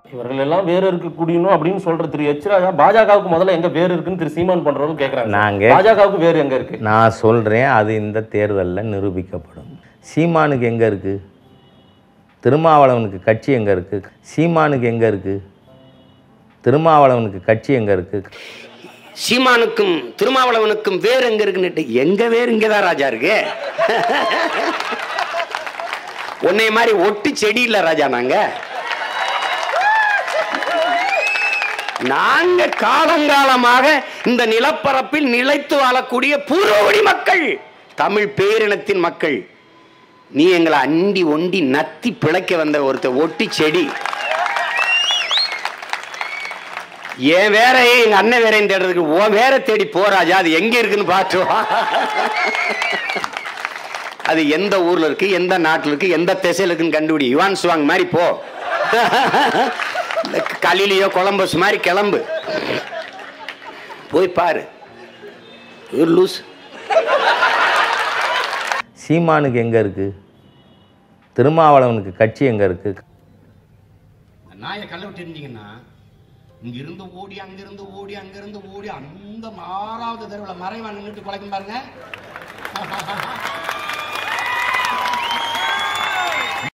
இவர்கள் எல்லாம் வேறு இருக்கக்கூடியணும் அப்படின்னு சொல்ற திரு எச் ராஜா பாஜகவுக்கு முதல்ல எங்க வேறு இருக்குன்னு திரு சீமான் பண்றவங்க கேக்குறாங்க நாங்க- பாஜகவுக்கு வேறு எங்க இருக்கு நான் சொல்கிறேன் அது இந்த தேர்தலில் நிரூபிக்கப்படும் சீமானுக்கு எங்கே இருக்குது திருமாவளவனுக்கு கட்சி எங்கே இருக்குது சீமானுக்கு எங்கே இருக்குது திருமாவளவனுக்கு கட்சி எங்கே இருக்குது சீமானுக்கும் திருமாவளவனுக்கும் வேறு எங்க இருக்குன்னுட்டு எங்க வேறு இங்கதான் ராஜா இருக்கு உன்னை மாதிரி ஒட்டு செடி இல்ல ராஜா நாங்க நாங்க காலங்காலமாக இந்த நிலப்பரப்பில் நிலைத்து வாழக்கூடிய பூர்வகுடி மக்கள் தமிழ் பேரினத்தின் மக்கள் நீ எங்களை அண்டி ஒண்டி நத்தி பிழைக்க வந்த ஒருத்தர் ஒட்டி செடி என் வேற எங்க அண்ணன் வேறையும் தேடுறதுக்கு உன் வேற தேடி போராஜா அது எங்க இருக்குன்னு பார்த்து வா. அது எந்த ஊர்ல இருக்கு எந்த நாட்டுல இருக்கு எந்த திசையில இருக்குன்னு கண்டுபிடி யுவான் சுவாங் மாதிரி போ இந்த கலிலியோ கொலம்பஸ் மாதிரி கிளம்பு போய் பாரு ஒரு லூஸ் சீமானுக்கு எங்கே இருக்குது திருமாவளவனுக்கு கட்சி எங்கே இருக்குது நாயை கல்ல விட்டு இருந்தீங்கன்னா இங்கிருந்து ஓடி அங்கிருந்து ஓடி அங்கிருந்து ஓடி அந்த ஆறாவது தெருவில் மறைவா நின்றுட்டு குலைக்கும் பாருங்க